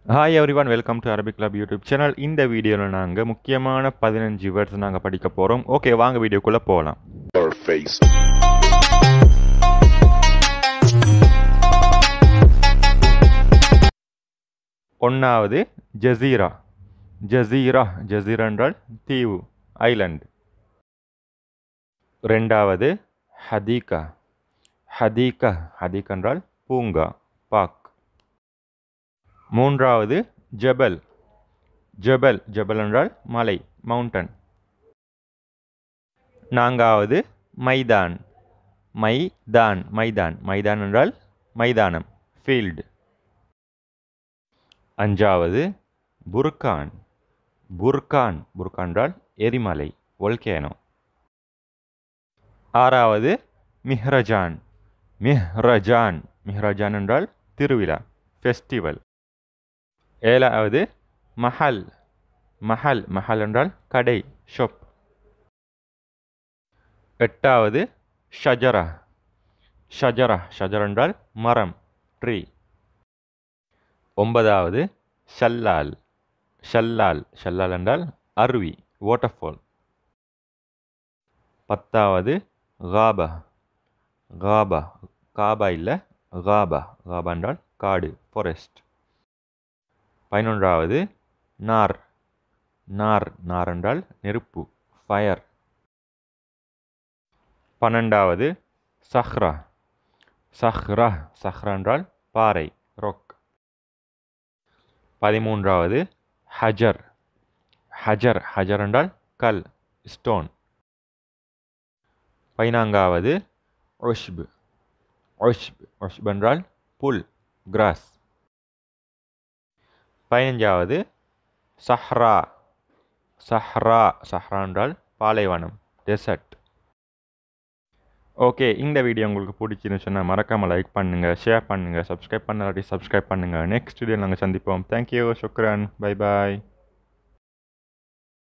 Hi everyone welcome to Arabic club YouTube channel இந்த வீடியோவில் நாங்கள் முக்கியமான பதினஞ்சு வேர்ட்ஸ் நாங்கள் படிக்க போகிறோம் ஓகே வாங்க வீடியோக்குள்ளே போகலாம் her face. ஒன்றாவது ஜசீரா ஜசீரா ஜசீரா என்றால் தீவு ஐலண்ட் ரெண்டாவது ஹதீகா ஹதீகா ஹதீகா என்றால் பூங்கா பாக் மூன்றாவது ஜபல் ஜபல் ஜபல் என்றால் மலை மவுண்டன் நான்காவது மைதான் மைதான் மைதான் மைதான் என்றால் மைதானம் ஃபீல்டு அஞ்சாவது புர்கான் புர்கான் புர்கான் என்றால் எரிமலை ஒல்கேனோ ஆறாவது மிஹ்ரஜான் மிஹ்ரஜான் மிஹ்ரஜான் என்றால் திருவிழா ஃபெஸ்டிவல் ஏழாவது மஹல் மஹல் மஹல் என்றால் கடை ஷாப் எட்டாவது ஷஜரா ஷஜரா ஷஜரா என்றால் மரம் ட்ரீ ஒன்பதாவது ஷல்லால் ஷல்லால் ஷல்லால் என்றால் அருவி வாட்டர்ஃபால் பத்தாவது காபா காபா காபா இல்லை காபா காபா என்றால் காடு ஃபாரஸ்ட் பதினொன்றாவது நார் நார் நார் என்றால் நெருப்பு ஃபயர் பன்னெண்டாவது சஹ்ரா சஹ்ரா சஹ்ரா என்றால் பாறை ரொக் பதிமூன்றாவது ஹஜர் ஹஜர் ஹஜர் என்றால் கல் ஸ்டோன் பதினான்காவது ஒஷ்பு ஒஷ்ப் ஒஷ்ப் என்றால் புல் கிராஸ் பதினஞ்சாவது சஹ்ரா சஹ்ரா சஹ்ரா என்றால் பாலைவனம் டெசர்ட் ஓகே இந்த வீடியோ உங்களுக்கு பிடிச்சின்னு சொன்னால் மறக்காமல் லைக் பண்ணுங்கள் ஷேர் பண்ணுங்கள் சப்ஸ்கிரைப் பண்ணாட்டி சப்ஸ்கிரைப் பண்ணுங்கள் நெக்ஸ்ட் வீடியோ நாங்கள் சந்திப்போம் தேங்க்யூ சுக்ரான் பை பாய்